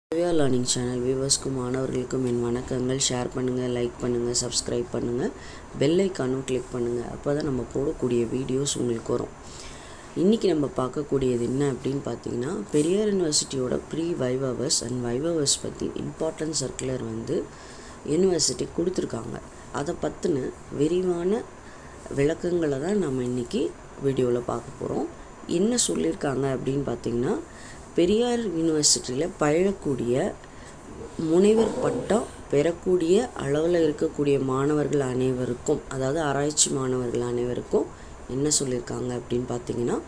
Divya learning channel வியூவர்ஸ்க்கும் மாணவர்களுக்கும் என் வணக்கங்கள் share பண்ணுங்கள் லைக் பண்ணுங்கள் சப்ஸ்கிரைப் பண்ணுங்கள் பெல் ஐக்கானும் கிளிக் பண்ணுங்கள் அப்போ தான் நம்ம போடக்கூடிய வீடியோஸ் உங்களுக்கு வரும் இன்றைக்கி நம்ம பார்க்கக்கூடியது என்ன அப்படின்னு பார்த்தீங்கன்னா பெரியார் யூனிவர்சிட்டியோட ப்ரீ வைவவர்ஸ் அண்ட் வைவவர்ஸ் பற்றி இம்பார்ட்டன்ட் சர்க்குலர் வந்து யூனிவர்சிட்டி கொடுத்துருக்காங்க அதை பற்றின விரிவான விளக்கங்களை தான் நம்ம இன்றைக்கி வீடியோவில் பார்க்க போகிறோம் என்ன சொல்லியிருக்காங்க அப்படின்னு பார்த்தீங்கன்னா பெரியார் யூனிவர்சிட்டியில் பயிலக்கூடிய முனைவர் பட்டம் பெறக்கூடிய அளவில் இருக்கக்கூடிய மாணவர்கள் அனைவருக்கும் அதாவது ஆராய்ச்சி மாணவர்கள் அனைவருக்கும் என்ன சொல்லியிருக்காங்க அப்படின்னு பார்த்தீங்கன்னா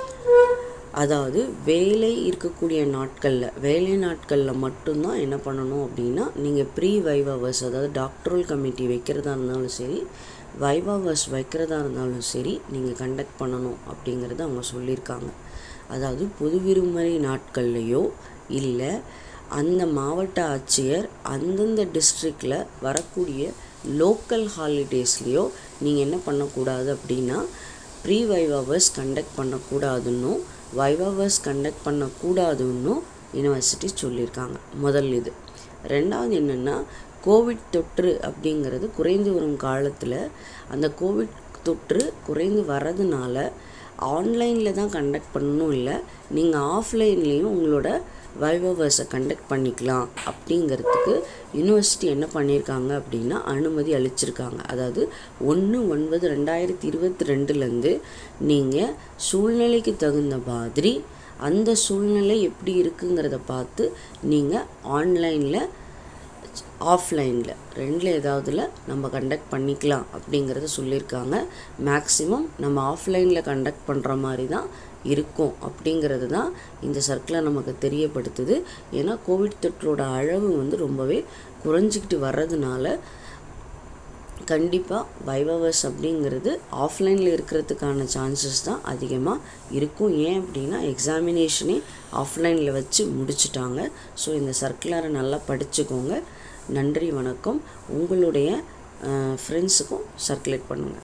அதாவது வேலை இருக்கக்கூடிய நாட்களில் வேலை நாட்களில் மட்டும்தான் என்ன பண்ணணும் அப்படின்னா நீங்கள் ப்ரீ வைவாவர்ஸ் அதாவது டாக்டரல் கமிட்டி வைக்கிறதா இருந்தாலும் சரி வைவாவர்ஸ் வைக்கிறதா இருந்தாலும் சரி நீங்கள் கண்டக்ட் பண்ணணும் அப்படிங்கிறத அவங்க சொல்லியிருக்காங்க அதாவது பொது விடுமுறை நாட்கள்லையோ இல்லை அந்த மாவட்ட ஆட்சியர் அந்தந்த டிஸ்ட்ரிக்டில் வரக்கூடிய லோக்கல் ஹாலிடேஸ்லேயோ நீங்கள் என்ன பண்ணக்கூடாது அப்படின்னா ப்ரீ வைவாவர்ஸ் கண்டக்ட் பண்ணக்கூடாதுன்னும் வைவாவர்ஸ் கண்டக்ட் பண்ணக்கூடாதுன்னும் யூனிவர்சிட்டி சொல்லியிருக்காங்க முதல் இது ரெண்டாவது என்னென்னா கோவிட் தொற்று அப்படிங்கிறது குறைந்து வரும் காலத்தில் அந்த கோவிட் தொற்று குறைந்து வர்றதுனால ஆன்லைனில் தான் கண்டக்ட் பண்ணணும் இல்லை நீங்கள் ஆஃப்லைன்லேயும் உங்களோட வைவவர்ஸை கண்டக்ட் பண்ணிக்கலாம் அப்படிங்கிறதுக்கு யூனிவர்சிட்டி என்ன பண்ணியிருக்காங்க அப்படின்னா அனுமதி அளிச்சிருக்காங்க அதாவது ஒன்று ஒன்பது ரெண்டாயிரத்தி இருபத்தி ரெண்டுலேருந்து நீங்கள் சூழ்நிலைக்கு தகுந்த மாதிரி அந்த சூழ்நிலை எப்படி இருக்குங்கிறத பார்த்து நீங்கள் ஆன்லைனில் ஆஃப்லைனில் ரெண்டில் ஏதாவதுல நம்ம கண்டக்ட் பண்ணிக்கலாம் அப்படிங்கிறத சொல்லியிருக்காங்க மேக்ஸிமம் நம்ம ஆஃப்லைனில் கண்டக்ட் பண்ணுற மாதிரி தான் இருக்கும் அப்படிங்கிறது தான் இந்த சர்க்கிளை நமக்கு தெரியப்படுத்துது ஏன்னா கோவிட் தொற்றோட அளவு வந்து ரொம்பவே குறைஞ்சிக்கிட்டு வர்றதுனால கண்டிப்பாக வைவவர்ஸ் அப்படிங்கிறது ஆஃப்லைனில் இருக்கிறதுக்கான சான்சஸ் தான் அதிகமாக இருக்கும் ஏன் அப்படின்னா எக்ஸாமினேஷனே ஆஃப்லைனில் வச்சு முடிச்சிட்டாங்க ஸோ இந்த சர்க்குலரை நல்லா படிச்சுக்கோங்க நன்றி வணக்கம் உங்களுடைய ஃப்ரெண்ட்ஸுக்கும் சர்க்குலேட் பண்ணுங்கள்